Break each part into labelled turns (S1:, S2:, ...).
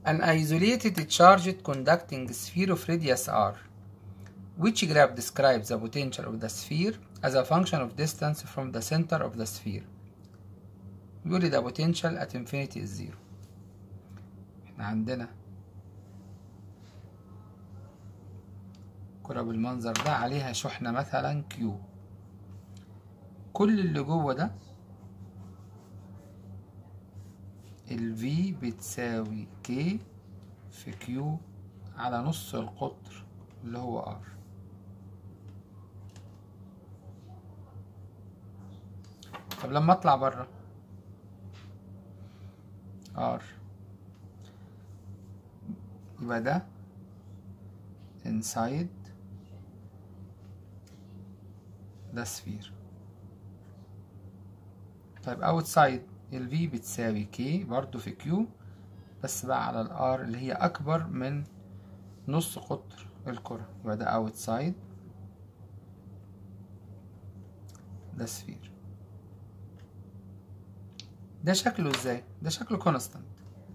S1: An isolated charged conducting sphere of radius r which graph describes the potential of the sphere as a function of distance from the center of the sphere بيقول لي the potential at infinity is zero احنا عندنا كرة بالمنظر ده عليها شحنة مثلا كيو كل اللي جوه ده ال V بتساوي K في Q على نص القطر اللي هو R طب لما اطلع بره R يبقى ده inside ده سفير طيب outside ال V بتساوي K برضو في Q بس بقى على ال R اللي هي أكبر من نص قطر الكرة يبقى ده outside ده سفير ده شكله ازاي؟ ده شكله كونستانت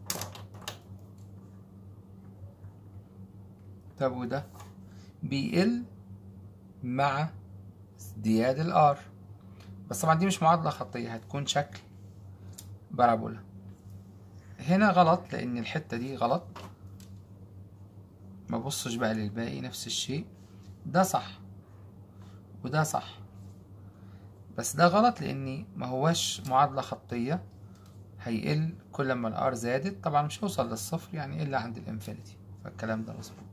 S1: طب وده بيقل مع ازدياد الار بس طبعا دي مش معادلة خطية هتكون شكل بارابولا هنا غلط لأن الحتة دي غلط ما بصش بقى للباقي نفس الشيء ده صح وده صح بس ده غلط لأني ما هواش معادلة خطية هيقل كل ما الار زادت طبعا مش هيوصل للصفر يعني إلا عند الانفينيتي فالكلام ده مظبوط